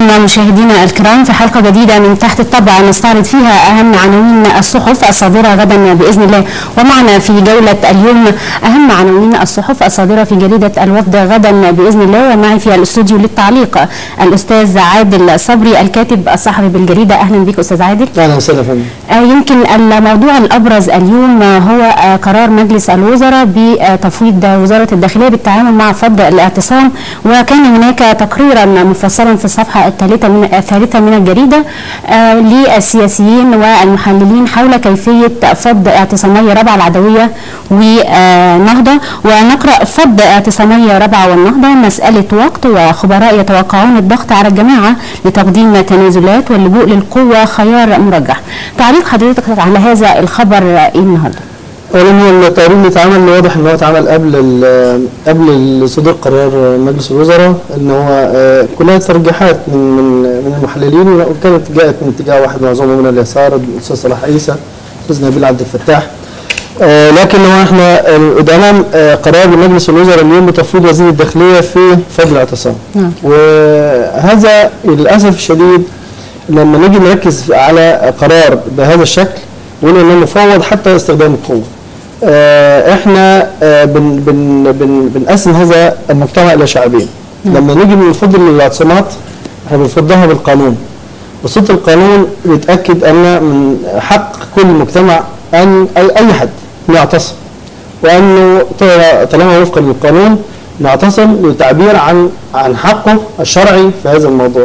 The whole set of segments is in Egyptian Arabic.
مشاهدينا الكرام في حلقة جديدة من تحت الطبع نستعرض فيها أهم عناوين الصحف الصادرة غدا بإذن الله ومعنا في جولة اليوم أهم عناوين الصحف الصادرة في جريدة الوفد غدا بإذن الله ومعي في الاستوديو للتعليق الأستاذ عادل صبري الكاتب الصحفي بالجريدة أهلا بك أستاذ عادل اهلا وسهلا فندم آه، يمكن الموضوع الأبرز اليوم آه، هو آه، قرار مجلس الوزراء بتفويض وزارة الداخلية بالتعامل مع فض الاعتصام وكان هناك تقريرا مفصلا في الصفحة الثالثة من الثالثة من الجريدة آه، للسياسيين والمحللين حول كيفية فض اعتصامي ربع العدوية ونهضة ونقرأ فض اعتصامي ربع والنهضة مسألة وقت وخبراء يتوقعون الضغط على الجماعة لتقديم تنازلات واللجوء للقوة خيار مرجح تعليق حضرتك على هذا الخبر ايه النهارده؟ اولا هو التقرير اللي اتعمل واضح ان هو اتعمل قبل ال- قبل صدور قرار مجلس الوزراء ان هو آه، كلها ترجيحات من من من المحللين وكانت جاءت من اتجاه واحد معظمها من اليسار الاستاذ صلاح عيسى الاستاذ نبيل عبد الفتاح آه، لكن هو احنا آه، امام آه، قرار لمجلس الوزراء اليوم بتفويض وزير الداخليه في فضل الاعتصام نعم. وهذا للاسف الشديد لما نيجي نركز على قرار بهذا الشكل ونقول انه مفوض حتى استخدام القوه آه، احنا آه، بن بن بن بنقسم هذا المجتمع الى شعبين لما نيجي بنفضل الاعتصامات احنا بنفضها بالقانون وصوت القانون بيتاكد ان من حق كل مجتمع ان اي أي حد إنه يعتصم وانه طال- طالما وفقا للقانون نعتصم للتعبير عن عن حقه الشرعي في هذا الموضوع.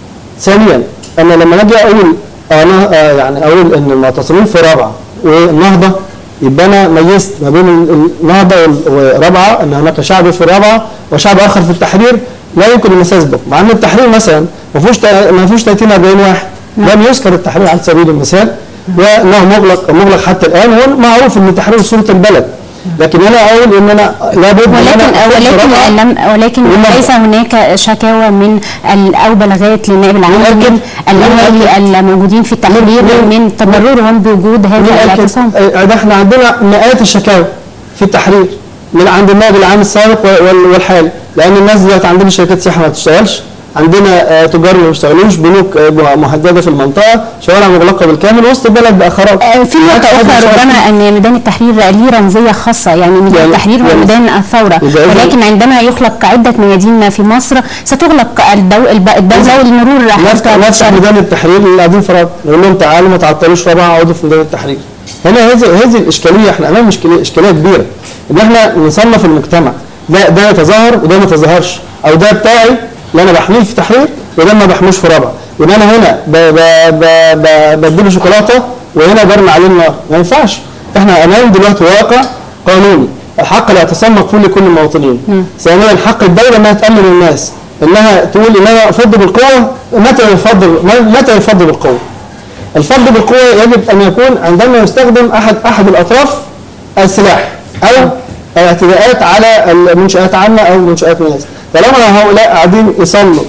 ثانيا انا لما اجي اقول انا آه يعني اقول ان المعتصمين في رابعه والنهضه يبقى انا ميزت ما بين ال- النهضه وال- ورابعه ان هناك شعب في رابعه وشعب اخر في التحرير لا يمكن المساس به مع ان التحرير مثلا ما فيهوش تا- ما فيهوش 30 40 واحد لم يذكر التحرير على سبيل المثال وانه مغلق مغلق حتى الان هو معروف ان التحرير صوره البلد لكن انا اقول ان انا لابد ان ولكن انا أكون في رابعة. ولكن لم ولكن والنهضة. ليس هناك شكاوى من ال- او بلاغات للنائب العام مين من أكد؟ الاهالي الموجودين في التحرير مين- من تضررهم بوجود هذا مين أكد؟ الاعتصام آه، ده احنا عندنا مئات الشكاوى في التحرير من عند النائب العام السابق وال- والحالي لان الناس دلوقتي عندنا شركات سياحه ما بتشتغلش عندنا آه، تجار ما بيشتغلوش بنوك آه، مهدده في المنطقه شوارع مغلقه بالكامل وسط البلد بقى خراب آه، في نقطة حتى أخرى هذا ربما أن ميدان التحرير ليه رمزية خاصة يعني ميدان يعني- التحرير هو يعني- ميدان الثورة يبقى إذن- ولكن عندما يخلق عدة ميادين في مصر ستغلق الدو... الب- الدولة والمرور نفتح حتى نفتح ميدان التحرير اللي قاعدين في رابعه نقول لهم تعالوا ما تعطلوش رابعه اقعدوا في ميدان التحرير هنا هذه هذه الاشكاليه احنا امام اشكاليه اشكاليه كبيره ان احنا نصنف المجتمع ده ده يتظاهر وده ما يتظاهرش او ده بتاعي اللي انا بحميه في تحرير وده ما بحموش في رابعه وان انا هنا ب- ب- ب- ب- بديله شوكولاته وهنا برمي عليه النار ما ينفعش احنا امام دلوقتي واقع قانوني الحق الاعتصام مقفول لكل المواطنين ثانيا حق الدوله انها تامن الناس انها تقول ان انا افض بالقوه متى يفضل متى يفضل بالقوه الفض بالقوه يجب ان يكون عندما يستخدم احد احد الاطراف السلاح او اعتداءات على المنشات عامه او منشات ناس طالما هؤلاء قاعدين يصلوا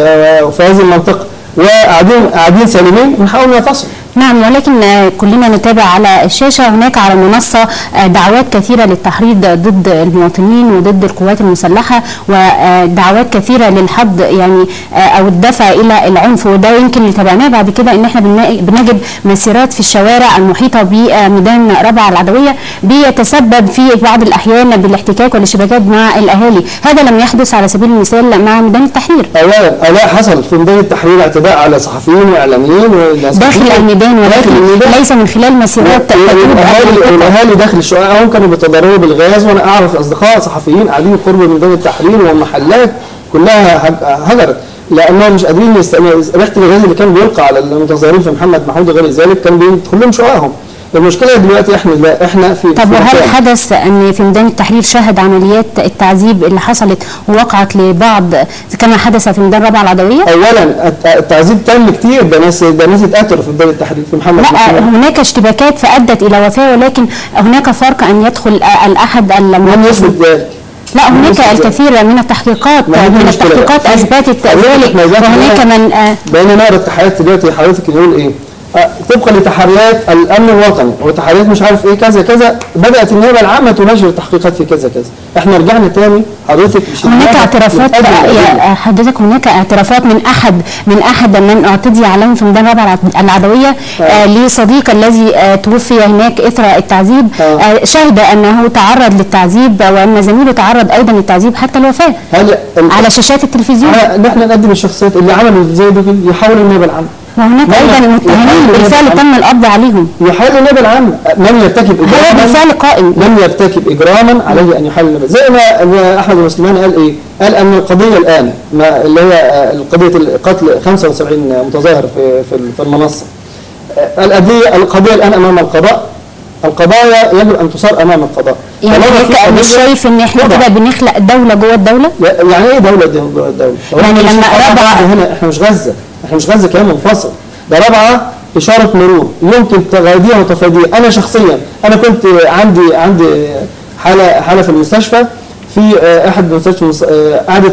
و- في هذه المنطقه وقاعدين قاعدين سالمين بنحاول نعتصم نعم ولكن آه، كلنا نتابع على الشاشة هناك على المنصة آه، دعوات كثيرة للتحريض ضد المواطنين وضد القوات المسلحة ودعوات كثيرة للحض يعني آه، أو الدفع إلى العنف وده يمكن اللي تابعناه بعد كده إن احنا بنلاقي- بنجد مسيرات في الشوارع المحيطة بميدان ربع العدوية بيتسبب في بعض الأحيان بالاحتكاك والاشتباكات مع الأهالي هذا لم يحدث على سبيل المثال مع ميدان التحرير اولا اولا حصل في ميدان التحرير اعتداء على صحفيين واعلاميين وناس داخل كتير. الميدان داخل ولكن الميدان. ليس من خلال مسيرات تتوب قبل والاهالي القطع. والاهالي داخل الشقق هم كانوا بيتضرروا بالغاز وانا اعرف اصدقاء صحفيين قاعدين قرب ميدان التحرير والمحلات كلها هج- هجرت لانهم مش قادرين يست... ريحه الغاز اللي كان بيلقى على المتظاهرين في محمد محمود وغير ذلك كان بيدخل لهم شققهم المشكله دلوقتي احنا لا احنا في طب في وهل مكان. حدث ان في ميدان التحرير شهد عمليات التعذيب اللي حصلت ووقعت لبعض كما حدث في ميدان ربع العدويه؟ اولا الت- التعذيب تم كتير ده ناس ده ناس اتقتلوا في ميدان التحرير في محمد لا محمود هناك اشتباكات فادت الى وفاه ولكن هناك فرق ان يدخل الاحد لم المواطنين يثبت ذلك لا هناك يثبت ذلك. الكثير من التحقيقات ما هي دي من المشكلة. التحقيقات في- اثبتت حضرتك ذلك ما زالت وهناك هنا- من آه، بقينا نقرا التحقيقات دلوقتي حضرتك يقول ايه؟ آه، طبقا لتحريات الامن الوطني وتحريات مش عارف ايه كذا كذا بدات النيابه العامه تنشر التحقيقات في كذا كذا احنا رجعنا تاني حضرتك مش هناك النيابة اعترافات بتقدم الأدلة. يا حضرتك هناك اعترافات من احد من احد من اعتدي عليهم في ميدان رابعه الع- العدويه آه لصديق الذي آه توفي هناك اثر التعذيب آه. آه شهد انه تعرض للتعذيب وان زميله تعرض ايضا للتعذيب حتى الوفاه هل ال- على شاشات التلفزيون على ان احنا نقدم الشخصيات اللي عملوا زي دول يحاولوا النيابه العامه وهناك لا، ايضا لا، المتهمين يحاول بالفعل النيابة تم القبض عليهم يحاول النيابه العامه من يرتكب هو اجراما بالفعل قائم لم يرتكب اجراما عليه ان يحل النيابه زي ما ما احمد المسلمان قال ايه؟ قال ان القضيه الان ما اللي هي آه، قضيه القتل 75 متظاهر في في في المنصه آه، القضيه القضيه الان امام القضاء القضايا يجب ان تصار امام القضاء يعني طالما في حضرتك مش قضية شايف ان احنا وضع. كده بنخلق دوله جوه الدوله يعني ايه دوله دي جوه الدوله؟ هو يعني إحنا مش لما رابعة رابعة- هنا احنا مش غزه احنا مش غزه كيان منفصل ده رابعه اشاره مرور يمكن تغاديها وتفاديها انا شخصيا انا كنت عندي عندي حاله حاله في المستشفى في آه، احد المستشفى آه، قعدت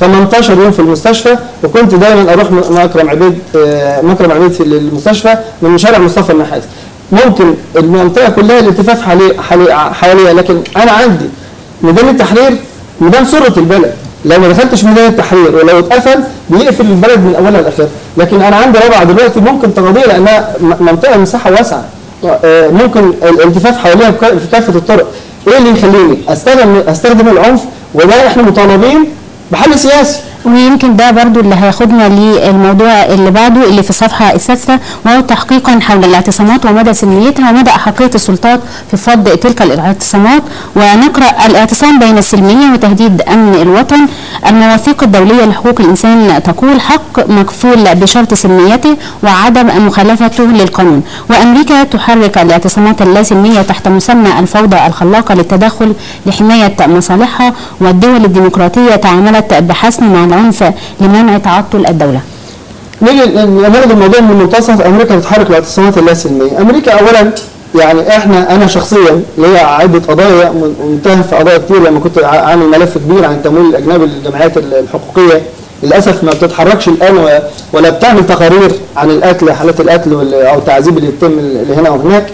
18 يوم في المستشفى وكنت دايما اروح م- مكرم عبيد آه، مكرم عبيد في المستشفى من شارع مصطفى النحاس ممكن المنطقه كلها الالتفاف حوالي- حوالي- حواليها لكن انا عندي ميدان التحرير ميدان سرة البلد لو ما دخلتش ميدان التحرير ولو اتقفل بيقفل البلد من اولها لاخرها لكن انا عندي رابعه دلوقتي ممكن تغطيها لانها م- منطقه مساحه واسعه آه، ممكن الالتفاف حواليها بك- في كافه الطرق ايه اللي يخليني استخدم استخدم العنف وده احنا مطالبين بحل سياسي ويمكن ده برضو اللي هياخدنا للموضوع اللي بعده اللي في الصفحة السادسة وهو تحقيقا حول الاعتصامات ومدى سلميتها ومدى أحقية السلطات في فض تلك الاعتصامات ونقرأ الاعتصام بين السلمية وتهديد أمن الوطن المواثيق الدولية لحقوق الإنسان تقول حق مكفول بشرط سلميته وعدم مخالفته للقانون وأمريكا تحرك الاعتصامات اللاسلمية تحت مسمى الفوضى الخلاقة للتدخل لحماية مصالحها والدول الديمقراطية تعاملت بحسم مع العنف لمنع تعطل الدولة نيجي ناخد الموضوع من منتصف امريكا بتحرك الاعتصامات اللاسلميه امريكا اولا يعني احنا انا شخصيا ليا عده قضايا م- متهم في قضايا كتير لما كنت ع- عامل ملف كبير عن التمويل الاجنبي للجمعيات ال- الحقوقيه للاسف ما بتتحركش الان و- ولا بتعمل تقارير عن القتل حالات القتل وال- او التعذيب اللي يتم اللي هنا وهناك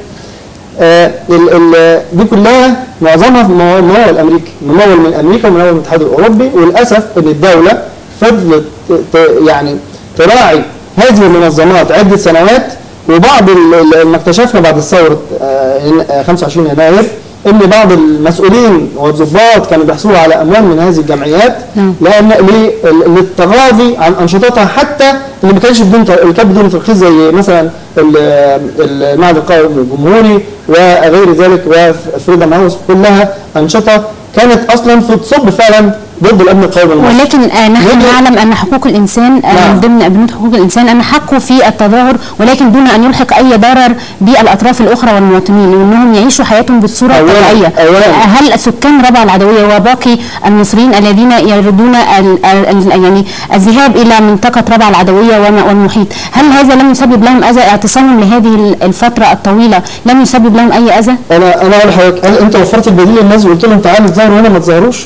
آه، ال- ال- دي كلها معظمها في ممول ممول امريكي ممول من امريكا وممول من الاتحاد الاوروبي وللاسف ان الدوله فضلت ت- ت- يعني تراعي هذه المنظمات عده سنوات وبعض ال- ال- ما اكتشفنا بعد ثوره آه، ين- آه، 25 يناير ان بعض المسؤولين والضباط كانوا بيحصلوا على اموال من هذه الجمعيات نعم. لان ل- للتغاضي عن انشطتها حتى اللي ما كانش بدون ت- اللي كانت بدون ترخيص زي مثلا ال- ال- المعهد القومي الجمهوري وغير ذلك وفريدم هاوس كلها انشطه كانت اصلا في تصب فعلا ضد الامن القومي المصري ولكن آه، نحن نيجي- نعلم ان حقوق الانسان آه، نعم. من ضمن بنود حقوق الانسان ان حقه في التظاهر ولكن دون ان يلحق اي ضرر بالاطراف الاخرى والمواطنين وانهم يعيشوا حياتهم بالصوره أولاً- الطبيعيه أولاً. آه، هل سكان ربع العدويه وباقي المصريين الذين يريدون ال- ال- ال- يعني الذهاب الى منطقه ربع العدويه وما- والمحيط هل هذا لم يسبب لهم اذى اعتصامهم لهذه ال- الفتره الطويله لم يسبب لهم اي اذى؟ انا انا اقول لحضرتك هل انت وفرت البديل للناس وقلت لهم تعالوا تظاهروا هنا ما تظاهروش؟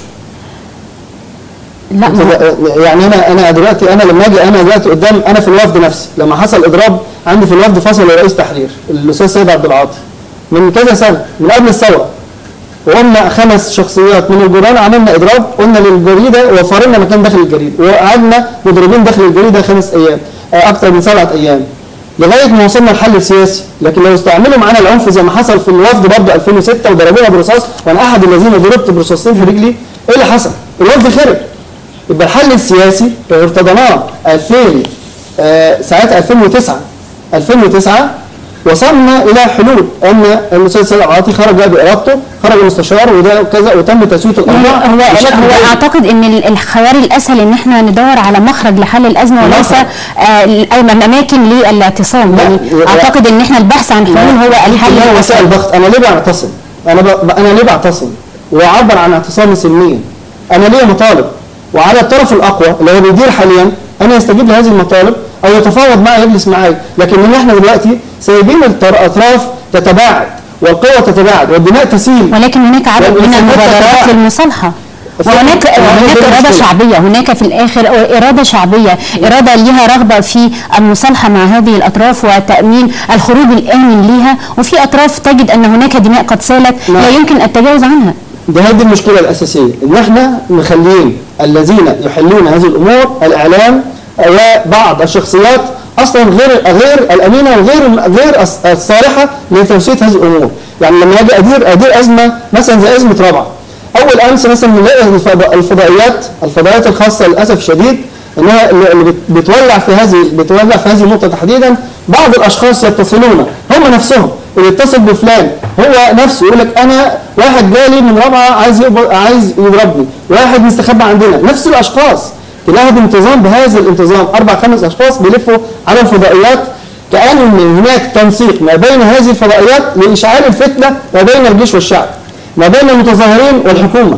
لا ما- أنت- يعني انا انا دلوقتي انا لما اجي انا دلوقتي قدام انا في الوفد نفسي لما حصل اضراب عندي في الوفد فصل رئيس تحرير الاستاذ سيد عبد العاطي من كذا سنه من قبل الثوره وقلنا خمس شخصيات من الجيران عملنا اضراب قلنا للجريده وفر لنا مكان داخل الجريده وقعدنا مضربين داخل الجريده خمس ايام آه، اكثر من سبعه ايام لغايه ما وصلنا لحل سياسي لكن لو استعملوا معانا العنف زي ما حصل في الوفد برضه 2006 وضربونا برصاص وانا احد الذين ضربت برصاصتين في رجلي ايه اللي حصل؟ الوفد خرب يبقى الحل السياسي ارتضيناه 2000 آه، ساعتها 2009 2009 وصلنا الى حلول ان الاستاذ سيد عاطي خرج بارادته خرج المستشار وده كذا وتم تسويه يعني الاوضاع هو بشكل هو جيد. اعتقد ان ال- الخيار الاسهل ان احنا ندور على مخرج لحل الازمه وليس مخرج. آه، اي اماكن للاعتصام لا، يعني لا. اعتقد ان احنا البحث عن حلول هو الحل كلها الاسهل وسائل ضغط انا ليه بعتصم؟ انا ب... انا ليه بعتصم؟ واعبر عن اعتصامي سلميا انا ليه مطالب وعلى الطرف الاقوى اللي هو بيدير حاليا انا يستجيب لهذه المطالب او يتفاوض معي يجلس معي لكن ان احنا دلوقتي سايبين الطر- الاطراف تتباعد والقوى تتباعد والدماء تسيل ولكن هناك عدد من والانفجارات المبادرات تتباعد. للمصالحه وهناك هناك اراده شعبيه هناك في الاخر اراده شعبيه اراده ليها رغبه في المصالحه مع هذه الاطراف وتامين الخروج الامن ليها وفي اطراف تجد ان هناك دماء قد سالت لا نعم. يمكن التجاوز عنها ده هذه المشكله الاساسيه ان احنا مخلين الذين يحلون هذه الامور الاعلام وبعض الشخصيات اصلا غير غير الامينه وغير غير الص- الصالحه لتوسيع هذه الامور يعني لما اجي ادير ادير ازمه مثلا زي ازمه رابعه اول امس مثلا نلاقي الفض- الفضائيات الفضائيات الخاصه للاسف الشديد انها اللي اللي بت- بتولع في هذه بتولع في هذه النقطه تحديدا بعض الاشخاص يتصلون هم نفسهم اللي يتصل بفلان هو نفسه يقول لك انا واحد جالي من رابعه عايز يقبض عايز يضربني واحد مستخبى عندنا نفس الاشخاص تلاقيها بانتظام بهذا الانتظام اربع خمس اشخاص بيلفوا على الفضائيات كأن هناك تنسيق ما بين هذه الفضائيات لإشعال الفتنة ما بين الجيش والشعب ما بين المتظاهرين والحكومة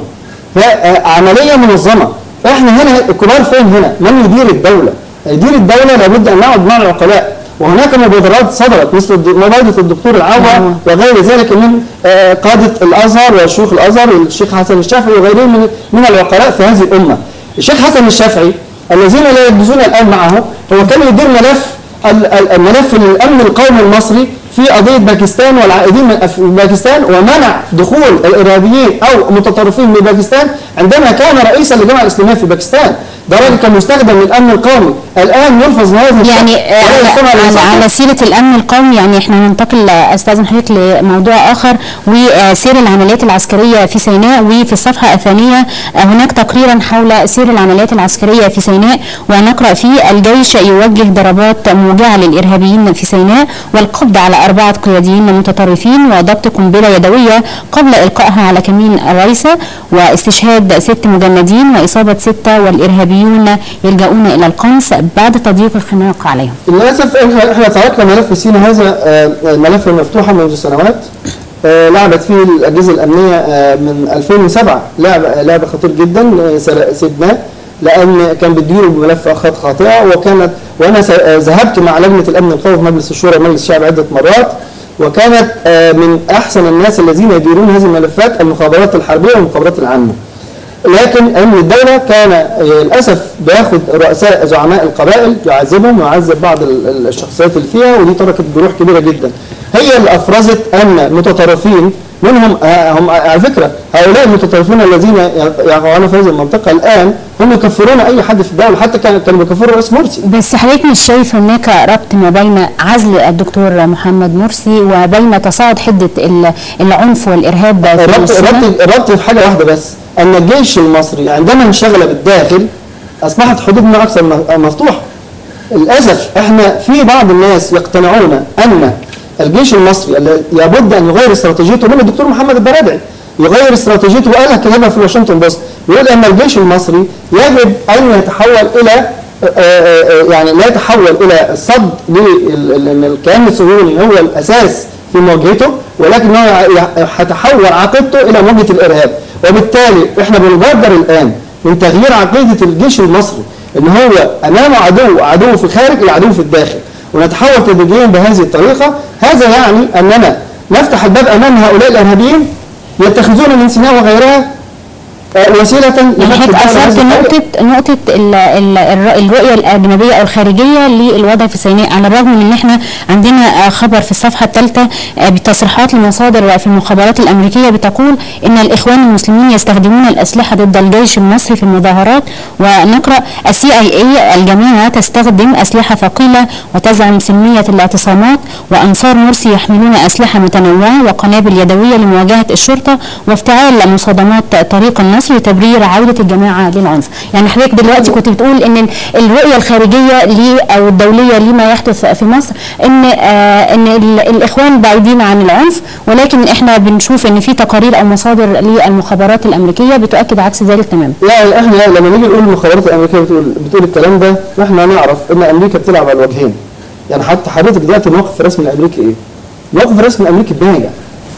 فعملية منظمة احنا هنا الكبار فين هنا؟ من يدير الدولة؟ يدير الدولة لابد أن نقعد مع العقلاء وهناك مبادرات صدرت مثل الد- مبادرة الدكتور العوض وغير ذلك من آه، قادة الأزهر وشيوخ الأزهر والشيخ حسن الشافعي وغيرهم من من العقلاء في هذه الأمة. الشيخ حسن الشافعي الذين لا يجلسون الآن معه هو كان يدير ملف ال- ال- الملف الامن القومي المصري في قضيه باكستان والعائدين من أف- باكستان ومنع دخول الارهابيين او متطرفين من باكستان عندما كان رئيسا للجامعه الاسلاميه في باكستان ده راجل كان مستخدم للامن القومي الان يلفظ هذا الشخص يعني آه، ولا يستمع على, لنصيحته. على سيرة الأمن القومي يعني احنا ننتقل آه، استاذن حضرتك لموضوع آخر وسير العمليات العسكرية في سيناء وفي الصفحة الثانية آه، هناك تقريرا حول سير العمليات العسكرية في سيناء ونقرأ فيه الجيش يوجه ضربات موجعة للإرهابيين في سيناء والقبض على أربعة قياديين متطرفين وضبط قنبلة يدوية قبل إلقائها على كمين الرئيسة واستشهاد ست مجندين وإصابة ستة والإرهابيون يلجؤون إلى القنص بعد تضييق الخناق عليهم للاسف احنا احنا تركنا ملف سينا هذا آه، الملف مفتوحا منذ سنوات آه، لعبت فيه الاجهزه الامنيه آه، من 2007 لعب لعب خطير جدا آه، سر- سيبناه لان كان بيديروا بملف اخذ خاطئه وكانت وانا س- آه، ذهبت مع لجنه الامن القومي في مجلس الشورى ومجلس الشعب عده مرات وكانت آه، من احسن الناس الذين يديرون هذه الملفات المخابرات الحربيه والمخابرات العامه. لكن امن الدوله كان آه، للاسف بياخد رؤساء زعماء القبائل يعذبهم ويعذب بعض ال- ال- الشخصيات اللي فيها ودي تركت جروح كبيره جدا. هي اللي افرزت ان المتطرفين منهم آه، هم على فكره هؤلاء المتطرفين الذين يقعون في هذه المنطقه الان هم يكفرون اي حد في الدوله حتى كان- كانوا بيكفروا رئيس مرسي. بس حضرتك مش شايف هناك ربط ما بين عزل الدكتور محمد مرسي وبين تصاعد حدة ال- العنف والإرهاب في الربط سيناء؟ الربط الربط في حاجه واحده بس ان الجيش المصري عندما انشغل بالداخل اصبحت حدودنا اكثر م- مفتوحه للاسف احنا في بعض الناس يقتنعون ان الجيش المصري الذي لابد ان يغير استراتيجيته من الدكتور محمد البرادعي يغير استراتيجيته وقالها كتبها في الواشنطن بوست بيقول ان الجيش المصري يجب ان يتحول الى آه، آه، آه، يعني لا يتحول الى الصد لان الكيان الصهيوني هو الاساس في مواجهته ولكن هو هيتحول عقيدته الى مواجهه الارهاب وبالتالي احنا بنبادر الان من تغيير عقيده الجيش المصري ان هو امامه عدو عدو في الخارج العدو في الداخل ونتحول تدريجيا بهذه الطريقه هذا يعني اننا نفتح الباب امام هؤلاء الارهابيين يتخذون من سيناء وغيرها آه، وسيله يعني لفتح حضرتك الدولة اثرت هذه الدولة. نقطه نقطه ال- ال- الر- الرؤيه الاجنبيه او الخارجيه للوضع في سيناء على الرغم من ان احنا عندنا آه، خبر في الصفحه الثالثه بتصريحات لمصادر في المخابرات الامريكيه بتقول ان الاخوان المسلمين يستخدمون الاسلحه ضد الجيش المصري في المظاهرات ونقرا السي اي اي الجماعه تستخدم اسلحه ثقيله وتزعم سلميه الاعتصامات وانصار مرسي يحملون اسلحه متنوعه وقنابل يدويه لمواجهه الشرطه وافتعال مصادمات طريق النصر لتبرير عوده الجماعه للعنف يعني حضرتك دلوقتي كنت بتقول ان ال- الرؤيه الخارجيه لي او الدوليه لما يحدث في مصر ان آه ان ال- الاخوان بعيدين عن العنف ولكن احنا بنشوف ان في تقارير او مصادر للمخابرات الامريكيه بتؤكد عكس ذلك تماما لا احنا لما نيجي نقول المخابرات الامريكيه بتقول بتقول الكلام ده احنا نعرف ان امريكا بتلعب على الوجهين يعني حتى حضرتك دلوقتي الموقف الرسمي الامريكي ايه؟ الموقف الرسمي الامريكي ناجح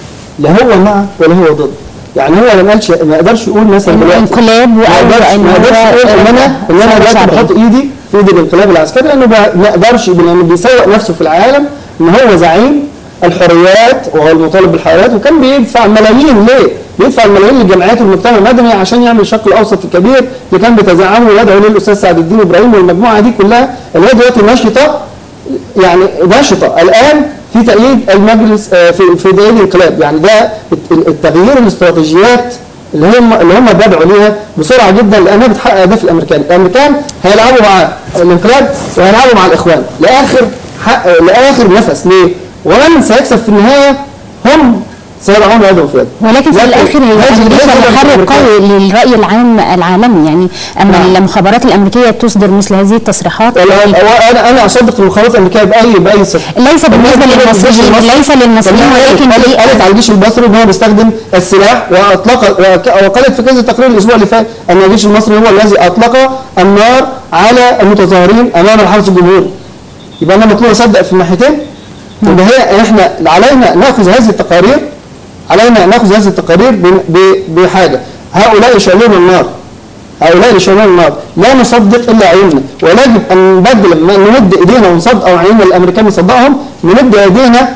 لا هو مع ولا هو ضد يعني هو ما قالش ما يقدرش يقول مثلا انه دلوقتي انقلاب ما يقدرش وان ما يقدرش يقول ان انا ان انا دلوقتي بحط ايدي في ايد الانقلاب العسكري لانه ما ما يقدرش لانه بيسوق نفسه في العالم ان هو زعيم الحريات وهو المطالب بالحريات وكان بيدفع ملايين ليه؟ بيدفع الملايين للجمعيات والمجتمع المدني عشان يعمل الشق الاوسط الكبير اللي كان بيتزعمه ويدعو ليه الاستاذ سعد الدين ابراهيم والمجموعه دي كلها اللي هي دلوقتي نشطه يعني نشطه الان في تأييد المجلس آه، في في تأييد الانقلاب يعني ده الت- التغيير الاستراتيجيات اللي هم اللي هم بيدعوا ليها بسرعه جدا لانها بتحقق اهداف الامريكان، الامريكان هيلعبوا مع الانقلاب وهيلعبوا مع الاخوان لاخر حق لاخر نفس ليه؟ ومن سيكسب في النهايه هم سيضعون يدهم في يد ولكن في لكن الاخر هي هذه- امريكا هذه محرك الأمريكان. قوي للراي العام العالمي يعني اما نعم. المخابرات الامريكيه تصدر مثل هذه التصريحات ولا- هو انا انا اصدق المخابرات الامريكيه باي باي صفه ليس بالنسبه للمصريين ليس للمصريين ولكن قالت في قالت على الجيش المصري ان هو بيستخدم السلاح واطلق وك- وقالت في كذا تقرير الاسبوع اللي فات ان الجيش المصري هو الذي اطلق النار على المتظاهرين امام الحرس الجمهوري يبقى انا مطلوب اصدق في الناحيتين يبقى هي احنا علينا ناخذ هذه التقارير علينا ناخذ هذه التقارير ب- ب- بحاجه هؤلاء يشعلون النار هؤلاء يشعلون النار لا نصدق الا عيوننا ويجب ان بدل ما نمد ايدينا ونصدق او عيوننا الامريكان نصدقهم نمد ايدينا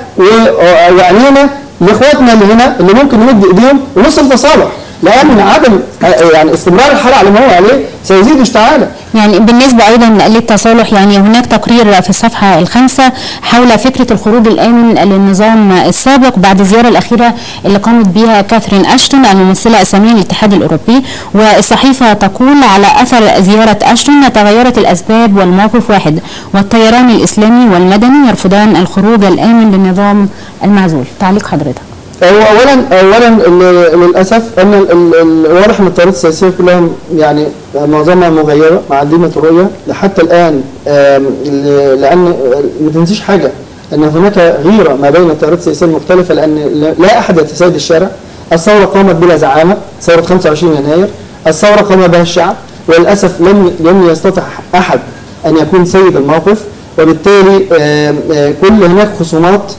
و- وعينينا لاخواتنا اللي هنا اللي ممكن نمد ايديهم ونوصل تصالح لان عدم يعني استمرار الحال على ما هو عليه سيزيد اشتعالا يعني بالنسبة أيضا للتصالح يعني هناك تقرير في الصفحة الخامسة حول فكرة الخروج الآمن للنظام السابق بعد الزيارة الأخيرة اللي قامت بها كاثرين أشتون الممثلة الثانية للاتحاد الأوروبي والصحيفة تقول على أثر زيارة أشتون تغيرت الأسباب والموقف واحد والتياران الإسلامي والمدني يرفضان الخروج الآمن للنظام المعزول تعليق حضرتك هو اولا اولا ال- للاسف ان ال- ال- ال- واضح ان التيارات السياسيه كلها يعني معظمها مغيره معدمه الرؤيه حتى الان آم، ل- لان ما تنسيش حاجه ان هناك غيره ما بين التيارات السياسيه المختلفه لان لا- لا احد يتسيد الشارع الثوره قامت بلا زعامه ثوره 25 يناير الثوره قام بها الشعب وللاسف لم لم يستطع احد ان يكون سيد الموقف وبالتالي آم، آه، كل هناك خصومات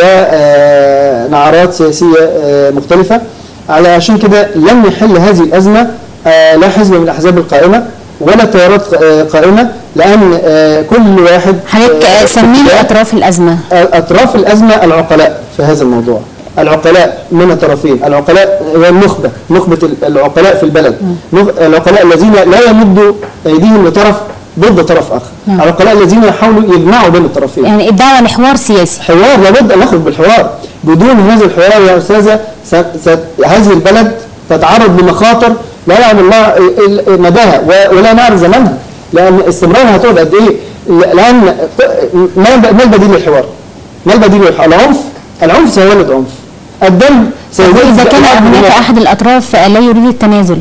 ونعرات سياسية آه، مختلفة علشان كده لم يحل هذه الأزمة آه، لا حزب من الأحزاب القائمة ولا تيارات آه، قائمة لأن آه، كل واحد حضرتك آه، سمي لي اتجاه- أطراف الأزمة أطراف الأزمة العقلاء في هذا الموضوع العقلاء من الطرفين العقلاء هي النخبة نخبة العقلاء في البلد نخ- العقلاء الذين لا يمدوا أيديهم لطرف ضد طرف آخر نعم. العقلاء الذين يحاولوا يجمعوا بين الطرفين يعني الدعوة لحوار سياسي حوار لابد ان نخرج بالحوار بدون هذا الحوار يا استاذه س... س... هذه البلد تتعرض لمخاطر لا يعلم الله ال- ال- مداها و... ولا نعرف زمنها لان استمرارها هتقعد قد ايه ل- لان ما الب- ما البديل للحوار؟ ما البديل للحوار؟ العنف العنف سيولد عنف الدم سيولد إذا كان دماء. هناك أحد الأطراف لا يريد التنازل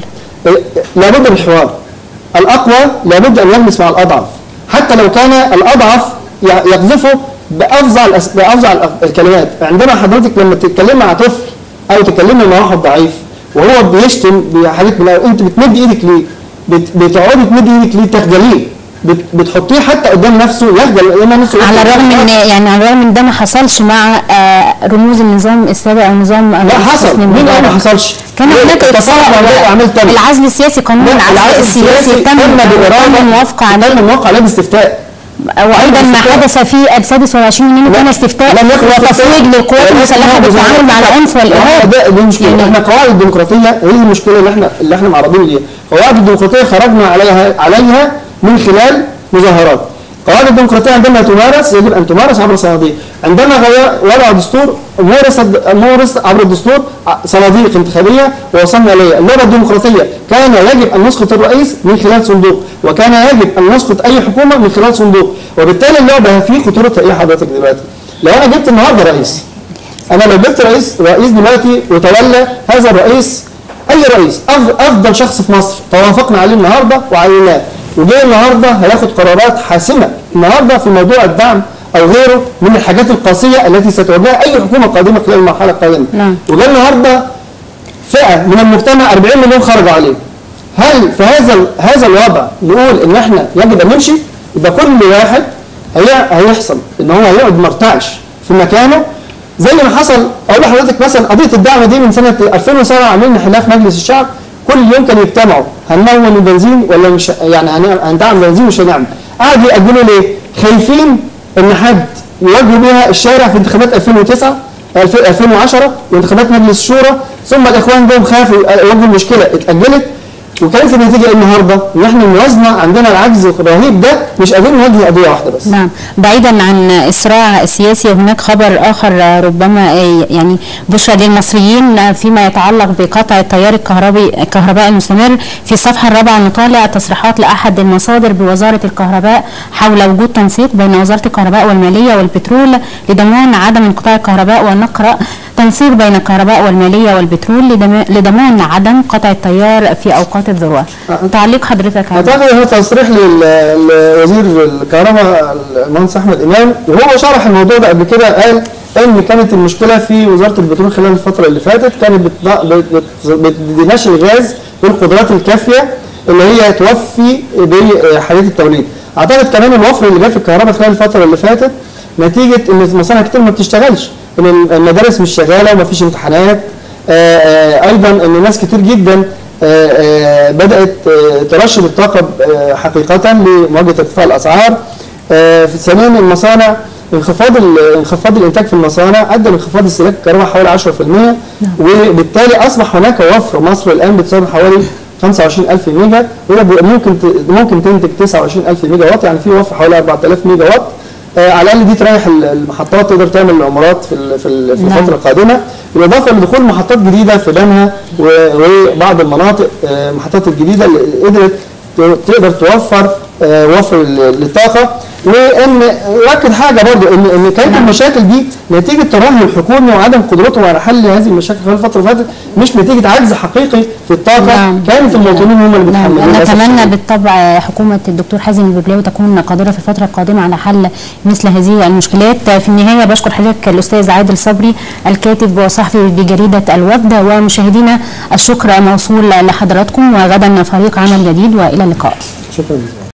لابد من الحوار الأقوى لابد أن يجلس مع الأضعف حتى لو كان الأضعف ي- يقذفه بأفظع الأس- بأفظع الأ- الكلمات عندما حضرتك لما تتكلم مع طفل أو تتكلم مع واحد ضعيف وهو بيشتم بحاجات من أنت بتمد إيدك ليه؟ بت- بتقعدي تمد إيدك ليه تخجليه بت- بتحطيه حتى قدام نفسه يخجل قدام نفسه على الرغم من يعني على الرغم من ده ما حصلش مع آه، رموز النظام السابق او نظام لا حصل مين قال ما حصلش؟ كان ليه؟ هناك تصرف اتصال مع أعمال تانية العزل السياسي قانون العزل السياسي تم تم الموافقه عليه تم الموافقة عليه باستفتاء وايضا ما استفتاء. حدث في السادس والعشرين يونيو لا. كان استفتاء لم يكن وتفويض للقوات ولم المسلحه يكن بالتعامل مع العنف اه والارهاب ده دي مشكله يعني- احنا قواعد الديمقراطيه هي دي المشكله اللي احنا اللي احنا معرضين ليها قواعد الديمقراطيه خرجنا عليها عليها من خلال مظاهرات قواعد الديمقراطيه عندما تمارس يجب ان تمارس عبر صناديق عندما غير وضع دستور مورس مورس عبر الدستور ع- صناديق انتخابيه ووصلنا اليها اللغه الديمقراطيه كان يجب ان نسقط الرئيس من خلال صندوق وكان يجب ان نسقط اي حكومه من خلال صندوق وبالتالي اللعبه في خطورتها ايه حضرتك دلوقتي لو انا جبت النهارده رئيس انا لو جبت رئيس رئيس دلوقتي وتولى هذا الرئيس اي رئيس أف- افضل شخص في مصر توافقنا عليه النهارده وعيناه وجاي النهارده هياخد قرارات حاسمه النهارده في موضوع الدعم او غيره من الحاجات القاسيه التي ستواجهها اي حكومه قادمه خلال المرحله القادمه نعم. وجاي النهارده فئه من المجتمع 40 مليون خرجوا عليه هل في هذا ال- هذا الوضع نقول ان احنا يجب ان نمشي يبقى كل واحد هي هيحصل ان هو هيقعد مرتعش في مكانه زي ما حصل اقول لحضرتك مثلا قضيه الدعم دي من سنه 2007 عاملين نحلها في مجلس الشعب كل يوم كانوا يجتمعوا هنمول البنزين ولا مش يعني هن- هندعم بنزين مش هنعمل قعدوا يأجلوا ليه؟ خايفين ان حد يواجهوا بيها الشارع في انتخابات 2009 الف- 2010 وانتخابات مجلس الشورى ثم الاخوان جم خافوا واجهوا المشكله اتاجلت وكانت النتيجه إيه النهارده ان احنا الموازنه عندنا العجز الرهيب ده مش قادرين نواجه قضيه واحده بس نعم بعيدا عن الصراع السياسي هناك خبر اخر ربما يعني بشرى للمصريين فيما يتعلق بقطع التيار الكهربي الكهرباء المستمر في الصفحه الرابعه نطالع تصريحات لاحد المصادر بوزاره الكهرباء حول وجود تنسيق بين وزاره الكهرباء والماليه والبترول لضمان عدم انقطاع الكهرباء ونقرا تنسيق بين الكهرباء والماليه والبترول لدم- لضمان عدم قطع التيار في اوقات الذروه تعليق حضرتك على اعتقد هو تصريح لل- لوزير الكهرباء المهندس احمد امام وهو شرح الموضوع ده قبل كده قال ان كانت المشكله في وزاره البترول خلال الفتره اللي فاتت كانت بتض- بت- بت- بتديناش الغاز بالقدرات الكافيه اللي هي توفي بحاليه التوليد. اعتقد كمان الوفر اللي جه في الكهرباء خلال الفتره اللي فاتت نتيجه ان مصانع كتير ما بتشتغلش ان المدارس مش شغاله ومفيش امتحانات آه، آه، ايضا ان ناس كتير جدا آه، آه، بدات آه، ترشد الطاقه آه، حقيقه لمواجهه ارتفاع الاسعار آه، في ثانيا المصانع انخفاض ال- انخفاض الانتاج في المصانع ادى لانخفاض استهلاك الكهرباء حوالي 10% وبالتالي اصبح هناك وفر مصر الان بتساوي حوالي 25000 ميجا وده بيبقى ممكن ت- ممكن تنتج 29000 ميجا وات يعني في وفر حوالي 4000 ميجا وات آه، على الاقل دي تريح ال- المحطات تقدر تعمل عمارات في ال- في ال- في نعم. الفتره القادمه بالاضافه لدخول محطات جديده في بنها و- وبعض المناطق آه، المحطات الجديده اللي قدرت ت- تقدر توفر آه، وفر ال- للطاقه وان يؤكد حاجه برضو ان ان كانت المشاكل دي نتيجه ترهل الحكومي وعدم قدرته على حل هذه المشاكل خلال الفتره اللي فاتت مش نتيجه عجز حقيقي في الطاقه نعم. كانت المواطنين هم اللي نعم بيتحملوا للأسف نتمنى الشديد. بالطبع حكومة الدكتور حازم الببلاوي تكون قادرة في الفترة القادمة على حل مثل هذه المشكلات في النهاية بشكر حضرتك الأستاذ عادل صبري الكاتب وصحفي بجريدة الوفد ومشاهدينا الشكر موصول لحضراتكم وغدا فريق عمل جديد وإلى اللقاء شكرا جزيلا